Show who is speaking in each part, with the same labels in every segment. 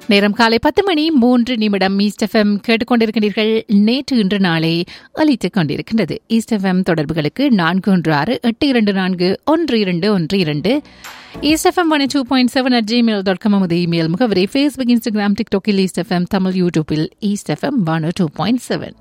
Speaker 1: நேரம் காலை பத்து மணி மூன்று நிமிடம் ஈஸ்ட் எஃப்எம் கேட்டுக்கொண்டிருக்கிறீர்கள் நேற்று இன்று நாளை அளித்துக் கொண்டிருக்கின்றது ஈஸ்ட் எஃப்எம் தொடர்புகளுக்கு நான்கு ஒன்று ஆறு எட்டு இரண்டு நான்கு ஒன்று இரண்டு ஒன்று இரண்டு east FM one two point seven at Gmail dot com நமது இமெயில் முகவரி ஃபேஸ்புக் இன்ஸ்டாகிராம் டிக்டாக்கில் ஈஸ்ட் எஃப்எம் தமிழ் யூடியூப்பில் east FM one two point seven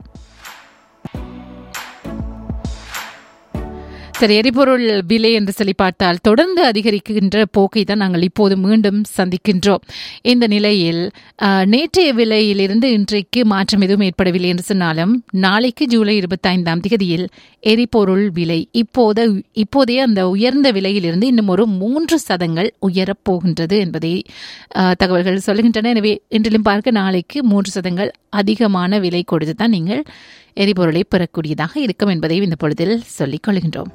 Speaker 1: சரி எரிபொருள் விலை என்று சொல்லி பார்த்தால் தொடர்ந்து அதிகரிக்கின்ற போக்கை தான் நாங்கள் இப்போது மீண்டும் சந்திக்கின்றோம் இந்த நிலையில் ஆஹ், நேற்றைய விலையிலிருந்து இன்றைக்கு மாற்றம் எதுவும் ஏற்படவில்லை என்று சொன்னாலும் நாளைக்கு ஜூலை இருபத்தைந்தாம் தேதியில் எரிபொருள் விலை இப்போது இப்போதைய அந்த உயர்ந்த விலையிலிருந்து இன்னும் ஒரு மூன்று சதங்கள் உயரப் போகின்றது என்பதை ஆஹ், தகவல்கள் சொல்லுகின்றன எனவே இன்றிலும் பார்க்க நாளைக்கு மூன்று சதங்கள் அதிகமான விலை கொடுத்து தான் நீங்கள் எரிபொருளை பெறக்கூடியதாக இருக்கும் என்பதையும் இந்த பொழுதில் சொல்லிக் கொள்கின்றோம்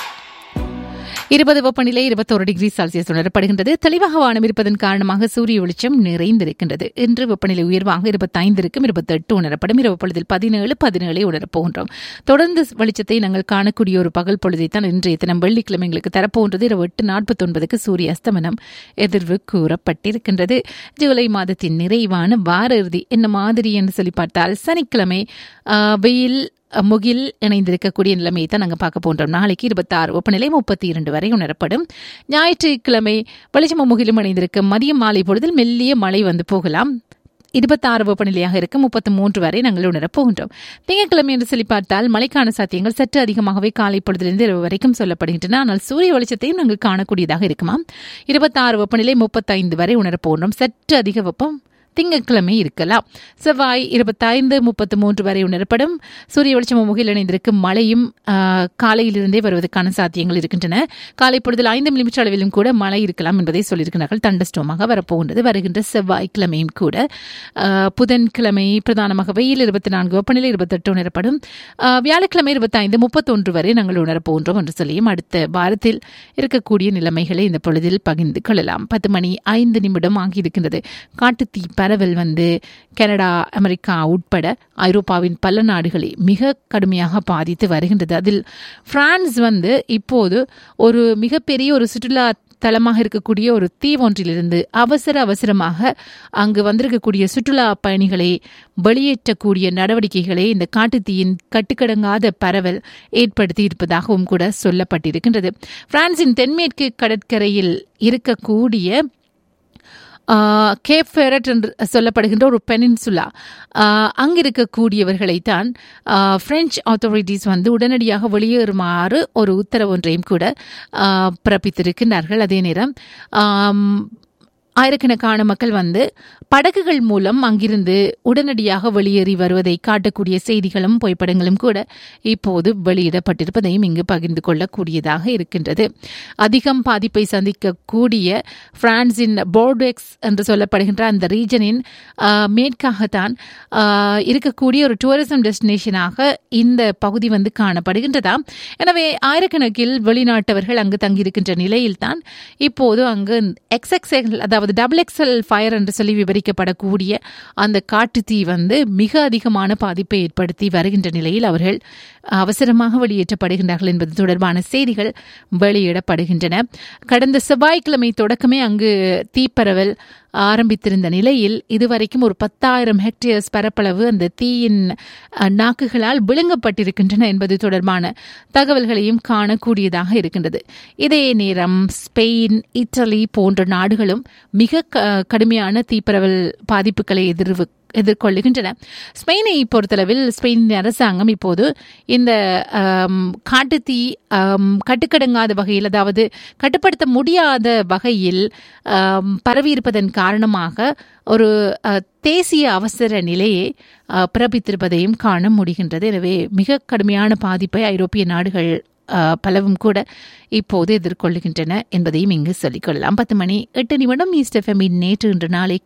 Speaker 1: இருபது வெப்பநிலை இருபத்தோரு டிகிரி செல்சியஸ் உணரப்படுகின்றது தெளிவாக வானம் இருப்பதன் காரணமாக சூரிய வெளிச்சம் நிறைந்திருக்கின்றது இன்று வெப்பநிலை உயர்வாக இருபத்தைந்து இருக்கும் இருபத்தெட்டு உணரப்படும் இரவு பொழுதில் பதினேழு பதினேழை உணரப் போகின்றோம் தொடர்ந்து வெளிச்சத்தை நாங்கள் காணக்கூடிய ஒரு பகல் பொழுதைத்தான் இன்றைய தினம் வெள்ளிக்கிழமை எங்களுக்கு தரப்போன்றது இரவு எட்டு நாற்பத்தொன்பதுக்கு சூரிய அஸ்தமனம் எதிர்வு கூறப்பட்டிருக்கின்றது ஜூலை மாதத்தின் நிறைவான வார இறுதி என்ன மாதிரி என்று சொல்லி பார்த்தால் சனிக்கிழமை ஆஹ், வெயில் அஹ், முகில் இணைந்திருக்கக்கூடிய நிலைமையை தான் நாங்கள் பார்க்க போன்றோம் நாளைக்கு இருபத்தாறு வெப்பநிலை முப்பத்தி இரண்டு வரை உணரப்படும் ஞாயிற்றுக்கிழமை வெளிச்சமும் முகிலும் இணைந்திருக்கும் மதியம் மாலை பொழுதில் மெல்லிய மழை வந்து போகலாம் இருபத்தாறு வெப்பநிலையாக இருக்கும் முப்பத்தி மூன்று வரை நாங்கள் உணரப் போகின்றோம் திங்கட்கிழமை என்று சொல்லி பார்த்தால் மழைக்கான சாத்தியங்கள் சற்று அதிகமாகவே காலை பொழுதிலிருந்து இரவு வரைக்கும் சொல்லப்படுகின்றன ஆனால் சூரிய வெளிச்சத்தையும் நாங்கள் காணக்கூடியதாக இருக்குமாம் இருபத்தாறு வெப்பநிலை முப்பத்தைந்து வரை உணரப் போகின்றோம் சற்று அதிக வெப்பம் திங்கட்கிழமை இருக்கலாம் செவ்வாய் இருபத்தைந்து முப்பத்து மூன்று வரை உணரப்படும் சூரிய வெளிச்சமும் முகில் இணைந்திருக்கும் மழையும் ஆஹ், காலையிலிருந்தே வருவதற்கான சாத்தியங்கள் இருக்கின்றன காலை பொழுதில் ஐந்து மில்லிமீட்டர் அளவிலும் கூட மழை இருக்கலாம் என்பதை சொல்லியிருக்கிறார்கள் தண்டஸ்டோமாக வரப்போகின்றது வருகின்ற செவ்வாய்க்கிழமையும் கூட ஆஹ், புதன்கிழமை பிரதானமாக வெயில் இருபத்தி நான்கு வெப்பநிலை இருபத்தெட்டு உணரப்படும் ஆஹ், வியாழக்கிழமை இருபத்தைந்து முப்பத்தொன்று வரை நாங்கள் உணரப்போகின்றோம் என்று சொல்லியும் அடுத்த வாரத்தில் இருக்கக்கூடிய நிலைமைகளை இந்த பொழுதில் பகிர்ந்து கொள்ளலாம் பத்து மணி ஐந்து நிமிடம் ஆகியிருக்கின்றது காட்டுத்தீ பரவல் வந்து கனடா அமெரிக்கா உட்பட ஐரோப்பாவின் பல நாடுகளை மிக கடுமையாக பாதித்து வருகின்றது அதில் பிரான்ஸ் வந்து இப்போது ஒரு மிகப்பெரிய ஒரு சுற்றுலா தலமாக இருக்கக்கூடிய ஒரு தீவு ஒன்றிலிருந்து அவசர அவசரமாக அங்கு வந்திருக்கக்கூடிய சுற்றுலா பயணிகளை வெளியேற்றக்கூடிய நடவடிக்கைகளை இந்த காட்டுத்தீயின் கட்டுக்கடங்காத பரவல் ஏற்படுத்தி இருப்பதாகவும் கூட சொல்லப்பட்டிருக்கின்றது பிரான்சின் தென்மேற்கு கடற்கரையில் இருக்கக்கூடிய கேப் ஃபெரட் என்று சொல்லப்படுகின்ற ஒரு பெனின்சுலா அங்கு இருக்கக்கூடியவர்களைத்தான் பிரெஞ்சு அத்தாரிட்டிஸ் வந்து உடனடியாக வெளியேறுமாறு ஒரு உத்தரவு ஒன்றையும் கூட ஆ, பிறப்பித்திருக்கின்றார்கள் அதே நேரம் ஆம், ஆயிரக்கணக்கான மக்கள் வந்து படகுகள் மூலம் அங்கிருந்து உடனடியாக வெளியேறி வருவதை காட்டக்கூடிய செய்திகளும் புகைப்படங்களும் கூட இப்போது வெளியிடப்பட்டிருப்பதையும் இங்கு பகிர்ந்து கொள்ளக்கூடியதாக இருக்கின்றது அதிகம் பாதிப்பை சந்திக்கக்கூடிய பிரான்சின் போர்டெக்ஸ் என்று சொல்லப்படுகின்ற அந்த ரீஜனின் ஆஹ், மேற்காகத்தான் ஆஹ், இருக்கக்கூடிய ஒரு டூரிசம் டெஸ்டினேஷனாக இந்த பகுதி வந்து காணப்படுகின்றதாம் எனவே ஆயிரக்கணக்கில் வெளிநாட்டவர்கள் அங்கு தங்கியிருக்கின்ற நிலையில்தான் இப்போது அங்கு எக்ஸ்எக்ஸ்எல் அதாவது டபுள் எக்ஸ்எல் ஃபயர் என்று சொல்லி விவரிக்கப்படக்கூடிய அந்த காட்டுத்தீ வந்து மிக அதிகமான பாதிப்பை ஏற்படுத்தி வருகின்ற நிலையில் அவர்கள் அவசரமாக வெளியேற்றப்படுகின்றார்கள் என்பது தொடர்பான செய்திகள் வெளியிடப்படுகின்றன கடந்த செவ்வாய்க்கிழமை தொடக்கமே அங்கு தீப்பரவல் ஆரம்பித்திருந்த நிலையில் இதுவரைக்கும் ஒரு பத்தாயிரம் ஹெக்டேர்ஸ் பரப்பளவு அந்த தீயின் அஹ், நாக்குகளால் விழுங்கப்பட்டிருக்கின்றன என்பது தொடர்பான தகவல்களையும் காணக்கூடியதாக இருக்கின்றது இதே நேரம் ஸ்பெயின் இட்டலி போன்ற நாடுகளும் மிக க- கடுமையான தீப்பரவல் பாதிப்புகளை எதிர்வு எதிர்கொள்ளுகின்றன ஸ்பெயினை பொறுத்தளவில் ஸ்பெயின் அரசாங்கம் இப்போது இந்த ஆம், காட்டுத்தீ ஆம், கட்டுக்கடங்காத வகையில் அதாவது கட்டுப்படுத்த முடியாத வகையில் ஆம், பரவியிருப்பதன் காரணமாக ஒரு அ, தேசிய அவசர நிலையை அ, பிறப்பித்திருப்பதையும் காண முடிகின்றது எனவே மிக கடுமையான பாதிப்பை ஐரோப்பிய நாடுகள் அ, பலவும் கூட இப்போது எதிர்கொள்ளுகின்றன என்பதையும் இங்கு சொல்லிக்கொள்ளலாம் பத்து மணி எட்டு நிமிடம் ஈஸ்ட் எஃப்எம்மின் நேற்று இன்று நாளை